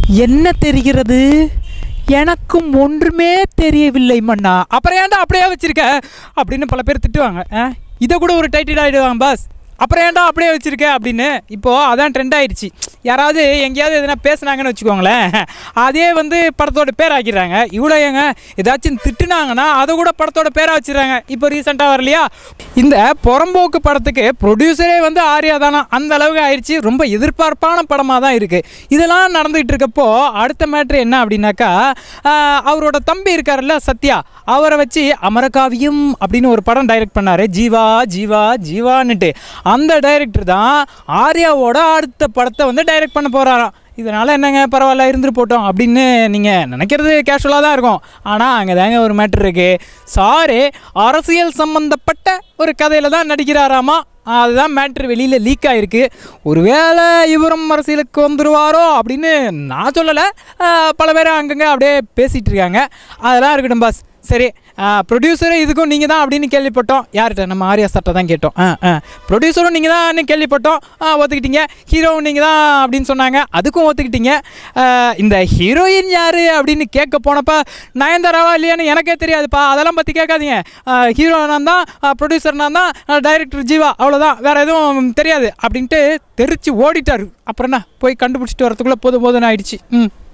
என்ன தெரிகிறது எனக்கும் ஒன்றுமே தெரியவில்லை மன்னா அப்புறம் ஏன்டா அப்படியே வச்சிருக்க அப்படின்னு பல பேர் திட்டுவாங்க ஆ? இதை கூட ஒரு டைட்டில் ஆகிடுவாங்க பாஸ் அப்புறம் ஏன்டா அப்படியே வச்சிருக்க அப்படின்னு இப்போது அதான் ட்ரெண்ட் ஆயிடுச்சு யாராவது எங்கேயாவது எதனா பேசுனாங்கன்னு வச்சுக்கோங்களேன் அதே வந்து படத்தோட பேர் ஆக்கிடுறாங்க இவ்வளோ ஏங்க ஏதாச்சும் திட்டுனாங்கன்னா அதை கூட படத்தோட பேராக வச்சிடுறாங்க இப்போ ரீசெண்டாக வரலையா இந்த புறம்போக்கு படத்துக்கு ப்ரொடியூசரே வந்து ஆர்யா தானா அந்த அளவுக்கு ஆயிடுச்சு ரொம்ப எதிர்பார்ப்பான படமாக தான் இருக்குது இதெல்லாம் நடந்துகிட்டு இருக்கப்போ அடுத்த மேட்ரு என்ன அப்படின்னாக்கா ஆஹ், அவரோட தம்பி இருக்காருல்ல சத்யா அவரை வச்சு அமரகாவியம் அப்படின்னு ஒரு படம் டைரக்ட் பண்ணார் ஜீவா ஜீவா ஜீவான்னுட்டு அந்த டைரக்டர் தான் ஆர்யாவோட அடுத்த படத்தை வந்து டைரக்ட் பண்ண போகிறாராம் இதனால் என்னங்க பரவாயில்ல இருந்துட்டு போட்டோம் அப்படின்னு நீங்கள் நினைக்கிறது கேஷுவலாக தான் இருக்கும் ஆனால் அங்கே தாங்க ஒரு மேட்ரு இருக்குது சாரு அரசியல் சம்மந்தப்பட்ட ஒரு கதையில் தான் நடிக்கிறாராமா அதுதான் மேட்ரு வெளியில் லீக் ஆகிருக்கு ஒருவேளை இவரும் அரசியலுக்கு வந்துருவாரோ அப்படின்னு நான் சொல்லலை பல பேர் அங்கங்கே அப்படியே பேசிகிட்டு இருக்காங்க அதெல்லாம் இருக்கட்டும் பாஸ் சரி ப்ரொடியூசரும் இதுக்கும் நீங்கள் தான் அப்படின்னு கேள்விப்பட்டோம் யார்கிட்ட நம்ம ஆர்யா சட்டை தான் கேட்டோம் ஆ ஆ ப்ரொடியூசரும் நீங்கள் தான் கேள்விப்பட்டோம் ஆ ஒத்துக்கிட்டீங்க ஹீரோவும் நீங்கள் தான் அப்படின்னு சொன்னாங்க அதுக்கும் ஒத்துக்கிட்டீங்க ஆ, இந்த ஹீரோயின் யார் அப்படின்னு கேட்க போனப்ப நயன்தாராவா இல்லையான்னு எனக்கே தெரியாதுப்பா அதெல்லாம் பற்றி கேட்காதீங்க ஹீரோ நான் தான் ப்ரொடியூசர் நான் தான் டைரக்டர் ஜீவா அவ்வளோதான் வேறு எதுவும் தெரியாது அப்படின்ட்டு தெரிச்சு ஓடிட்டார் அப்புறம் என்ன போய் கண்டுபிடிச்சிட்டு வரதுக்குள்ளே போதும் போதும்னு ஆயிடுச்சு ம்